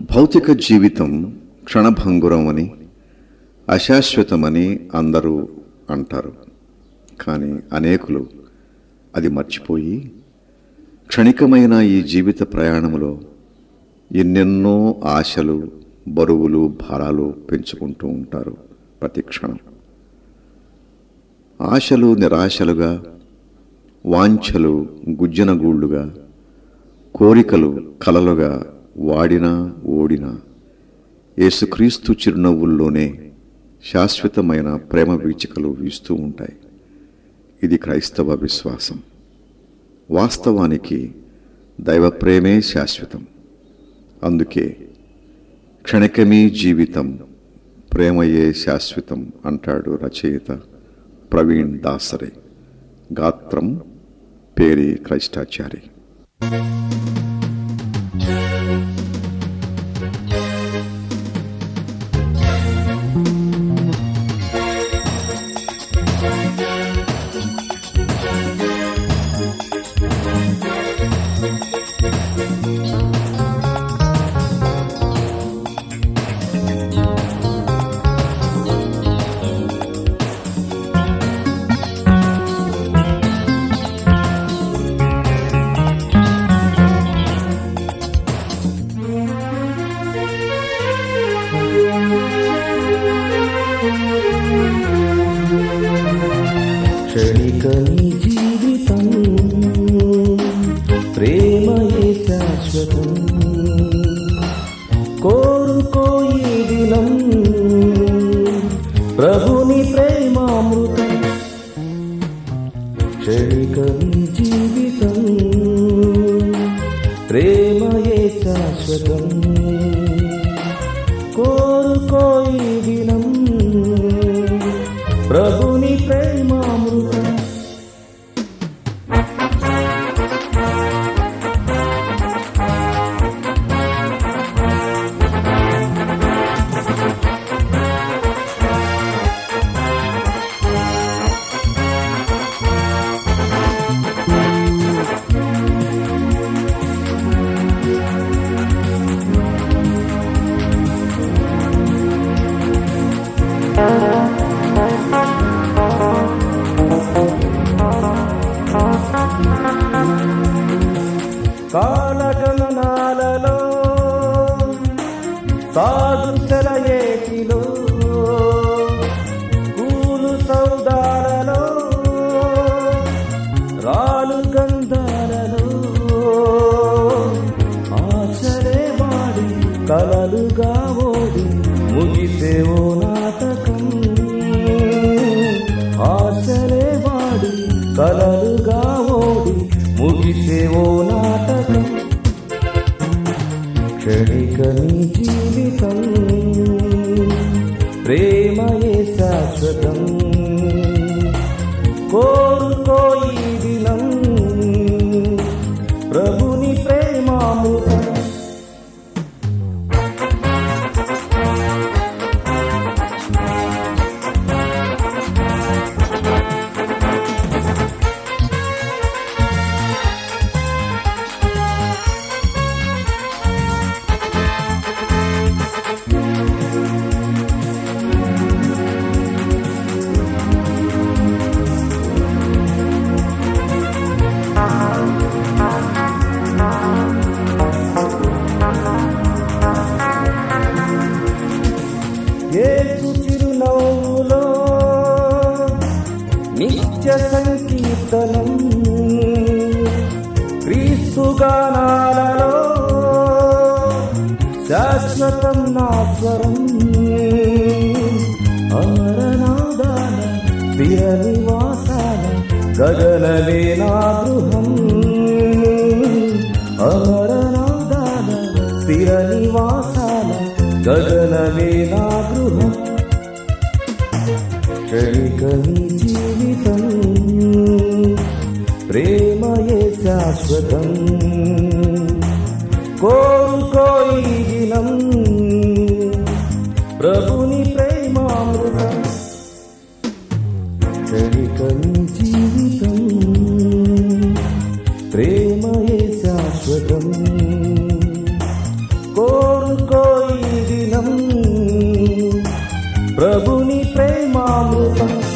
భౌతిక జీవితం క్షణభంగురమని అశాశ్వతమని అందరూ అంటారు కానీ అనేకులు అది మర్చిపోయి క్షణికమైన ఈ జీవిత ప్రయాణంలో ఎన్నెన్నో ఆశలు బరువులు భారాలు పెంచుకుంటూ ఉంటారు ప్రతి క్షణం ఆశలు నిరాశలుగా వాంఛలు గుజ్జనగూళ్ళుగా కోరికలు కలలుగా వాడినా ఓడినా యేసుక్రీస్తు చిరునవ్వుల్లోనే శాశ్వతమైన ప్రేమ వీచికలు వీస్తూ ఉంటాయి ఇది క్రైస్తవ విశ్వాసం వాస్తవానికి దైవ ప్రేమే శాశ్వతం అందుకే క్షణికమీ జీవితం ప్రేమయే శాశ్వతం అంటాడు రచయిత ప్రవీణ్ దాసరే గాత్రం పేరి క్రైస్టాచారి క్షణిక నీ జీవితం ప్రేమయే శాశ్వతం కోరుకో ఈ దినం ప్రభుని ప్రేమామృతం క్షణిక నీ జీవితం ప్రేమయే శాశ్వతం కోరుకో ఈ దినం ప్రభుని ప్రేమామృతం కాలగమనాలలో సాధు సెలయేటిలో కూలు సౌదాలలో రాలు గంధాలలో ఆశలే వాడి కలలుగా ఓడి ముగిసేవో నాటకం ఆశలే వాడి కలలుగా ఓడి ముగిసేవో నాటకం క్షణిక నీ జీవితం ప్రేమయే శాశ్వతం కోరుకో ఈ దినం ప్రభుని ప్రేమామృతం యేసు చిరునవ్వులో నిత్య సంకీర్తనం క్రీస్తు గానాలలో శాశ్వతం నా స్వరం అమరనాదాల స్థిర నివాసాల గగనలే నా గృహం అమరనాదాల స్థిర నివాసాల గగనలే నా గృహం క్షణిక నీ జీవితం ప్రేమయే శాశ్వతం కోరుకో ఈ దినం ప్రభుని ప్రేమామృతం క్షణిక నీ జీవితం ప్రేమయే శాశ్వతం కోరుకో ప్రభుని ప్రేమామృతం